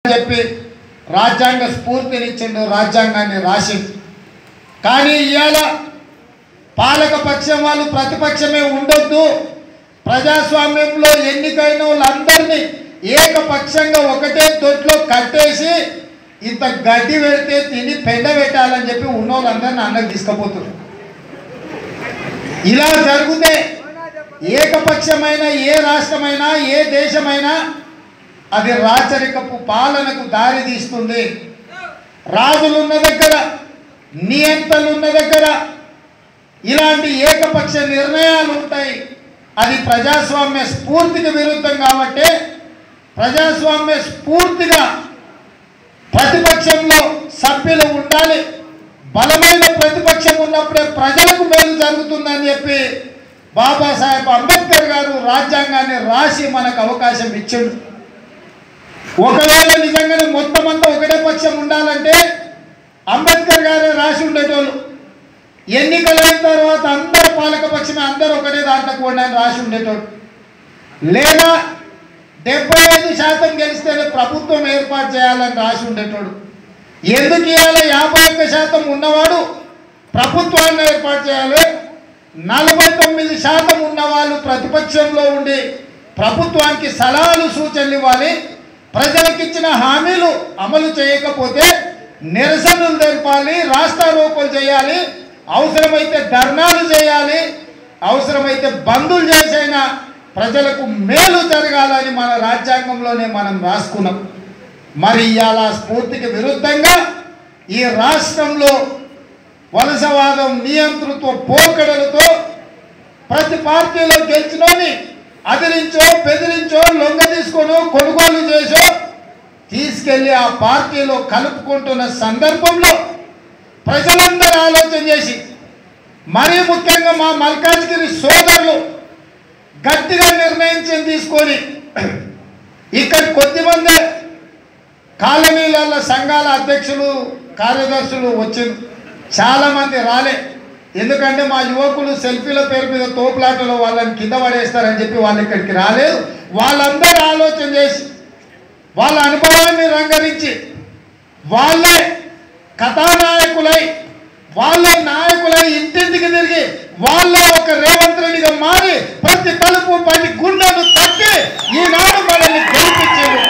చెప్పి రాజ్యాంగ స్ఫూర్తినిచ్చిండు రాజ్యాంగాన్ని రాసిండు కానీ ఇవాళ పాలక పక్షం వాళ్ళు ప్రతిపక్షమే ఉండొద్దు ప్రజాస్వామ్యంలో ఎన్నికైన వాళ్ళందరినీ ఏకపక్షంగా ఒకటే తొట్లో కట్టేసి ఇంత గడ్డి పెడితే తిని పెండ పెట్టాలని చెప్పి ఉన్న వాళ్ళందరినీ అన్నకు తీసుకుపోతున్నారు ఇలా జరిగితే ఏకపక్షమైన ఏ రాష్ట్రమైనా ఏ దేశమైనా అది రాచరికపు పాలనకు దారి తీస్తుంది రాజులు ఉన్న దగ్గర నియంతలు ఉన్న దగ్గర ఇలాంటి ఏకపక్ష నిర్ణయాలు ఉంటాయి అది ప్రజాస్వామ్య స్ఫూర్తికి విరుద్ధం కాబట్టి ప్రజాస్వామ్య స్ఫూర్తిగా ప్రతిపక్షంలో సభ్యులు ఉండాలి బలమైన ప్రతిపక్షం ఉన్నప్పుడే ప్రజలకు మేలు జరుగుతుందని చెప్పి బాబాసాహెబ్ అంబేద్కర్ గారు రాజ్యాంగాన్ని రాసి మనకు అవకాశం ఇచ్చిండు ఒకవేళ నిజంగానే మొత్తం అంతా ఒకటే పక్షం ఉండాలంటే అంబేద్కర్ గారే రాసి ఉండేటోళ్ళు ఎన్నికలు అయిన తర్వాత అందరు పాలక పక్షమే అందరూ ఒకటే దాంట్లో కూడా రాసి ఉండేటోడు లేదా డెబ్బై ఐదు శాతం గెలిస్తేనే ప్రభుత్వం ఏర్పాటు చేయాలని రాసి ఉండేటోడు ఎందుకు ఇవాళ యాభై ఒక్క శాతం ఉన్నవాడు ప్రభుత్వాన్ని ఏర్పాటు చేయాలి నలభై తొమ్మిది శాతం ఉన్నవాళ్ళు ప్రతిపక్షంలో ఉండి ప్రభుత్వానికి సలహాలు సూచనలు ఇవ్వాలి ప్రజలకు ఇచ్చిన హామీలు అమలు చేయకపోతే నిరసనలు తెలపాలి రాస్తారోకోలు చేయాలి అవసరమైతే ధర్నాలు చేయాలి అవసరమైతే బంధులు చేసైనా ప్రజలకు మేలు జరగాలని మన రాజ్యాంగంలోనే మనం రాసుకున్నాం మరి ఇవాళ స్ఫూర్తికి విరుద్ధంగా ఈ రాష్ట్రంలో వలసవాదం నియంతృత్వ పోకడలతో ప్రతి పార్టీలో గెలిచినోని అదిరించో బెదిరించో లొంగ తీసుకొనో కొనుగోలు చేసో తీసుకెళ్లి ఆ పార్టీలో కలుపుకుంటున్న సందర్భంలో ప్రజలందరూ ఆలోచన చేసి మరీ ముఖ్యంగా మా మల్కాజ్గిరి సోదరులు గట్టిగా నిర్ణయించి తీసుకొని ఇక్కడ కొద్దిమంది కాలనీల సంఘాల అధ్యక్షులు కార్యదర్శులు వచ్చింది చాలామంది రాలే ఎందుకంటే మా యువకులు సెల్ఫీల పేరు మీద తోపులాటలో వాళ్ళని కింద పడేస్తారని చెప్పి వాళ్ళు ఇక్కడికి రాలేదు వాళ్ళందరూ ఆలోచన చేసి వాళ్ళ అనుభవాన్ని రంగరించి వాళ్ళే కథానాయకులై వాళ్ళే నాయకులై ఇంటింటికి తిరిగి వాళ్ళే ఒక రేవంత్ రెడ్డిగా మారి ప్రతి తలుపు ప్రతి గుండెను తట్టి ఈనాడు మనల్ని గెలిపించారు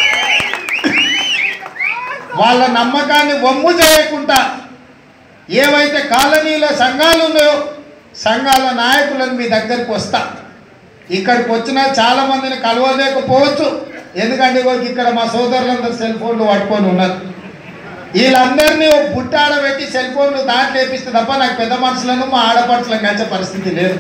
వాళ్ళ నమ్మకాన్ని వమ్ము చేయకుండా ఏవైతే కాలనీల సంఘాలు ఉన్నాయో సంఘాల నాయకులను మీ దగ్గరికి వస్తా ఇక్కడికి వచ్చినా చాలా మందిని కలవలేకపోవచ్చు ఎందుకంటే ఇగో ఇక్కడ మా సోదరులందరూ సెల్ ఫోన్లు పట్టుకొని ఉన్నారు వీళ్ళందరినీ ఒక బుట్టాడ పెట్టి సెల్ ఫోన్లు దాంట్లో వేపిస్తే తప్ప నాకు పెద్ద మనుషులను మా ఆడపడుచులను కలిసే పరిస్థితి లేదు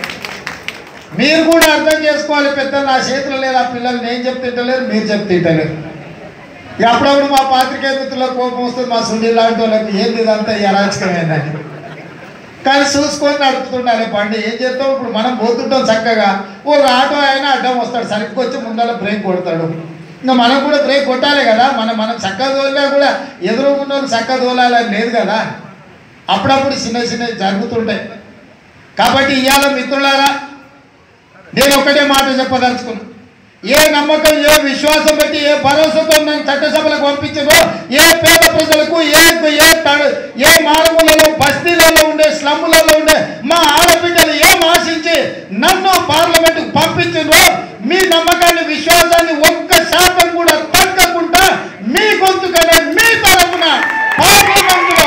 మీరు కూడా అర్థం చేసుకోవాలి పెద్ద నా చేతిలో లేదు ఆ పిల్లలు నేను చెప్తుంటలేరు మీరు చెప్తుంటలేరు ఇక అప్పుడప్పుడు మా పాత్రికేయ మిత్రులకు కోపం వస్తుంది మా సునీల్ లాంటి వాళ్ళకి ఏంది ఇదంతా ఈ అరాచకమైందని కానీ చూసుకొని నడుపుతుండాలి బండి ఏం చేస్తాం ఇప్పుడు మనం పోతుంటాం చక్కగా ఒక ఆటో అయినా అడ్డం వస్తాడు సరిగ్గా వచ్చి ముందర బ్రేక్ కొడతాడు ఇంకా మనం కూడా బ్రేక్ కొట్టాలి కదా మనం మనం చక్కగా తోలినా కూడా ఎదురుకున్న వాళ్ళు చక్కగా తోలాలని లేదు కదా అప్పుడప్పుడు చిన్న చిన్నవి జరుగుతుంటాయి కాబట్టి ఇవాళ మిత్రులారా నేను ఒకటే మాట చెప్పదలుచుకున్నా ఏ నమ్మకం ఏ విశ్వాసం పెట్టి ఏ భరోసాతో నన్ను చట్టసభలకు పంపించదో ఏ పేద ప్రజలకు ఏ ఏ త- ఏ మారుమూలలో బస్తీలలో ఉండే స్లమ్ములలో ఉండే మా ఆడబిడ్డలు ఏం ఆశించి నన్ను పార్లమెంటుకు పంపించిందో మీ నమ్మకాన్ని విశ్వాసాన్ని ఒక్క శాతం కూడా తగ్గకుండా మీ గొంతుకనే మీ తరఫున పార్లమెంటులో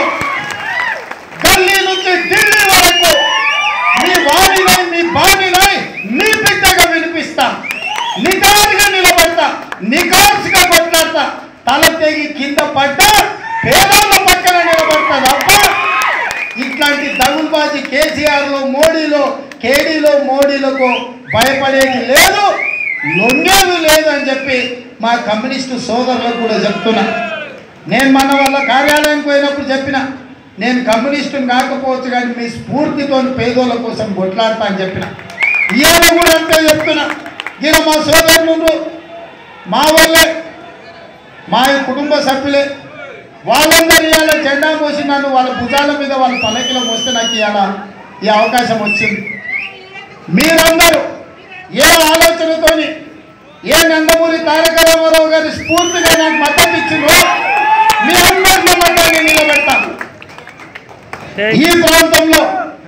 ఢిల్లీ నుంచి ఢిల్లీ వరకు మీ వాణినై మీ బాణినై మీ బిడ్డగా వినిపిస్తా నిటారుగా నిలబడతా నికార్సుగా కొట్లాడతా తల తెగి కింద పడ్డా పేదల పక్కన నిలబడతా తప్ప ఇట్లాంటి దగులుబాజీ కేసీఆర్లో మోడీలో కేడీలో మోడీలకు భయపడేది లేదు లొంగేది లేదు అని చెప్పి మా కమ్యూనిస్టు సోదరులకు కూడా చెప్తున్నా నేను మన వాళ్ళ కార్యాలయానికి పోయినప్పుడు చెప్పిన నేను కమ్యూనిస్టుని కాకపోవచ్చు కానీ మీ స్ఫూర్తితో పేదోళ్ళ కోసం కొట్లాడతా అని చెప్పిన ఇవాళ కూడా అంతే చెప్తున్నా ఈయన మా సోదరులు మా వాళ్ళే మా ఈ కుటుంబ సభ్యులే వాళ్ళందరూ ఇవాళ జెండా మోసి నన్ను వాళ్ళ భుజాల మీద వాళ్ళ పల్లకిలో మోస్తే నాకు ఇవాళ ఈ అవకాశం వచ్చింది మీరందరూ ఏ ఆలోచనతోని ఏ నందమూరి తారక రామారావు గారి స్ఫూర్తిగా నాకు మద్దతు ఇచ్చిండ్రో మీ అందరి నమ్మకాన్ని నిలబెడతాం ఈ ప్రాంతంలో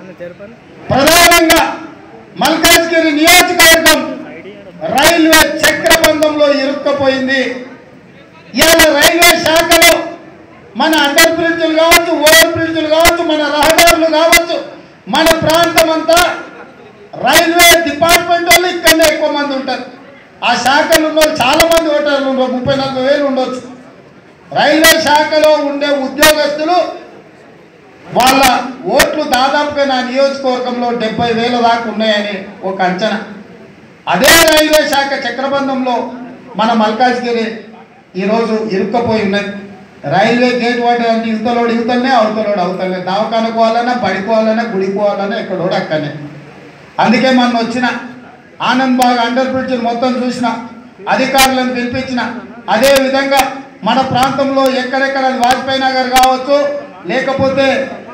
ప్రధానంగా మల్కాజ్గిరి నియోజకవర్గం రైల్వే చక్రబంధంలో ఇరుక్కపోయింది ఇవాళ రైల్వే శాఖలో మన అండర్ బ్రిడ్జ్లు కావచ్చు ఓవర్ బ్రిడ్జ్లు కావచ్చు మన రహదారులు కావచ్చు మన ప్రాంతం అంతా రైల్వే డిపార్ట్మెంట్ వాళ్ళు ఇక్కడనే ఎక్కువ మంది ఉంటారు ఆ శాఖలు ఉన్న వాళ్ళు చాలా మంది ఓటర్లు ఉండవు ముప్పై నలభై వేలు ఉండొచ్చు రైల్వే శాఖలో ఉండే ఉద్యోగస్తులు వాళ్ళ ఓట్లు దాదాపుగా నా నియోజకవర్గంలో డెబ్బై వేల దాకా ఉన్నాయని ఒక అంచనా అదే రైల్వే శాఖ చక్రబంధంలో మన మల్కాజ్గిరి ఈరోజు ఇరుక్కపోయి ఉన్నది రైల్వే గేట్ వాటి అంటే యువతలోడు యువతలనే అవతలోడు అవతలనే దవాఖానకు పోవాలన్నా పడిపోవాలన్నా గుడికి పోవాలన్నా ఎక్కడోడు అక్కడనే అందుకే మొన్న వచ్చిన ఆనంద్ బాగ్ అండర్ బ్రిడ్జ్ మొత్తం చూసిన అధికారులను పిలిపించిన అదే విధంగా మన ప్రాంతంలో ఎక్కడెక్కడ అది వాజ్పేయి నగర్ కావచ్చు లేకపోతే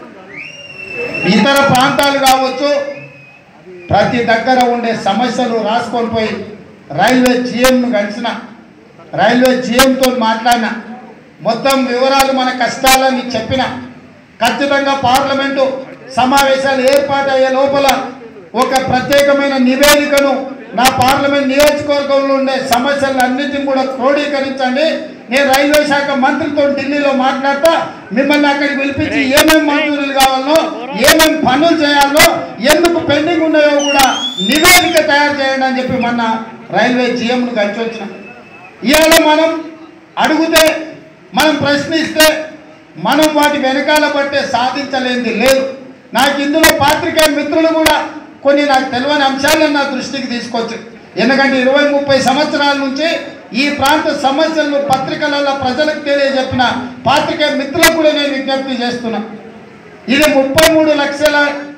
ఇతర ప్రాంతాలు కావచ్చు ప్రతి దగ్గర ఉండే సమస్యలు రాసుకొని పోయి రైల్వే జిఎంను కలిసిన రైల్వే జిఎంతో మాట్లాడిన మొత్తం వివరాలు మన కష్టాలని చెప్పిన ఖచ్చితంగా పార్లమెంటు సమావేశాలు ఏర్పాటయ్యే లోపల ఒక ప్రత్యేకమైన నివేదికను నా పార్లమెంట్ నియోజకవర్గంలో ఉండే సమస్యలన్నింటినీ కూడా క్రోడీకరించండి నేను రైల్వే శాఖ మంత్రితో ఢిల్లీలో మాట్లాడతా మిమ్మల్ని అక్కడికి పిలిపించి ఏమేమి మంజూరులు కావాలో ఏమేమి పనులు చేయాలో ఎందుకు పెండింగ్ ఉన్నాయో కూడా నివేదిక తయారు చేయండి అని చెప్పి మొన్న రైల్వే జిఎంను కలిసి వచ్చిన ఇవాళ మనం అడిగితే మనం ప్రశ్నిస్తే మనం వాటి వెనకాల పట్టే సాధించలేనిది లేదు నాకు ఇందులో పాత్రికేయ మిత్రులు కూడా కొన్ని నాకు తెలియని అంశాలను నా దృష్టికి తీసుకొచ్చు ఎందుకంటే ఇరవై ముప్పై సంవత్సరాల నుంచి ఈ ప్రాంత సమస్యలను పత్రికలలో ప్రజలకు తెలియజెప్పిన పాత్రికేయ మిత్రులకు కూడా నేను విజ్ఞప్తి చేస్తున్నా ఇది ముప్పై మూడు లక్షల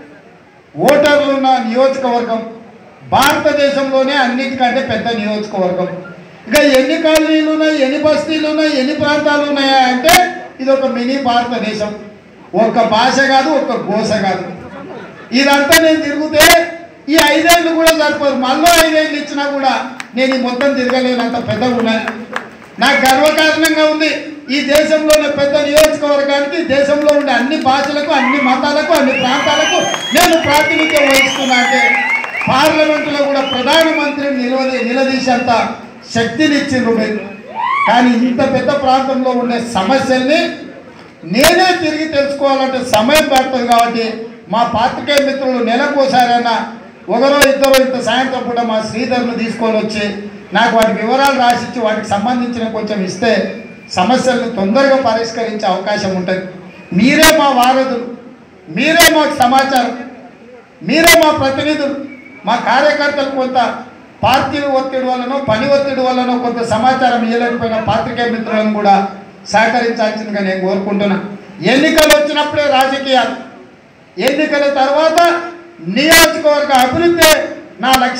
ఓటర్లు ఉన్న నియోజకవర్గం భారతదేశంలోనే అన్నిటికంటే పెద్ద నియోజకవర్గం ఇక ఎన్ని కాలనీలు ఉన్నాయి ఎన్ని బస్తీలు ఉన్నాయి ఎన్ని ప్రాంతాలు ఉన్నాయా అంటే ఇది ఒక మినీ భారతదేశం ఒక్క భాష కాదు ఒక్క గోస కాదు ఇదంతా నేను తిరిగితే ఈ ఐదేళ్ళు కూడా సరిపోదు మళ్ళీ ఐదేళ్ళు ఇచ్చినా కూడా నేను ఈ మొత్తం తిరగలేనంత పెద్దగా ఉన్నాను నాకు గర్వకారణంగా ఉంది ఈ దేశంలోనే పెద్ద నియోజకవర్గానికి దేశంలో ఉండే అన్ని భాషలకు అన్ని మతాలకు అన్ని ప్రాంతాలకు నేను ప్రాతినిధ్యం వహిస్తున్నా అంటే పార్లమెంటులో కూడా ప్రధానమంత్రిని నిలవది నిలదీసేంత శక్తిని ఇచ్చిండ్రు మీరు కానీ ఇంత పెద్ద ప్రాంతంలో ఉండే సమస్యల్ని నేనే తిరిగి తెలుసుకోవాలంటే సమయం పడుతుంది కాబట్టి మా పాత్రికేయ మిత్రులు నెలకోసారైనా ఒకరో ఇద్దరు ఇంత సాయంత్రం పూట మా శ్రీధర్ను తీసుకొని వచ్చి నాకు వాటి వివరాలు రాసిచ్చి వాటికి సంబంధించిన కొంచెం ఇస్తే సమస్యలను తొందరగా పరిష్కరించే అవకాశం ఉంటుంది మీరే మా వారధులు మీరే మాకు సమాచారం మీరే మా ప్రతినిధులు మా కార్యకర్తలు కొంత పార్టీ ఒత్తిడి వల్లనో పని ఒత్తిడి వల్లనో కొంత సమాచారం ఇవ్వలేకపోయిన పాత్రికేయ మిత్రులను కూడా సహకరించాల్సిందిగా నేను కోరుకుంటున్నా ఎన్నికలు వచ్చినప్పుడే రాజకీయాలు ఎన్నికల తర్వాత నియోజకవర్గ అభివృద్ధి నా లక్ష్యం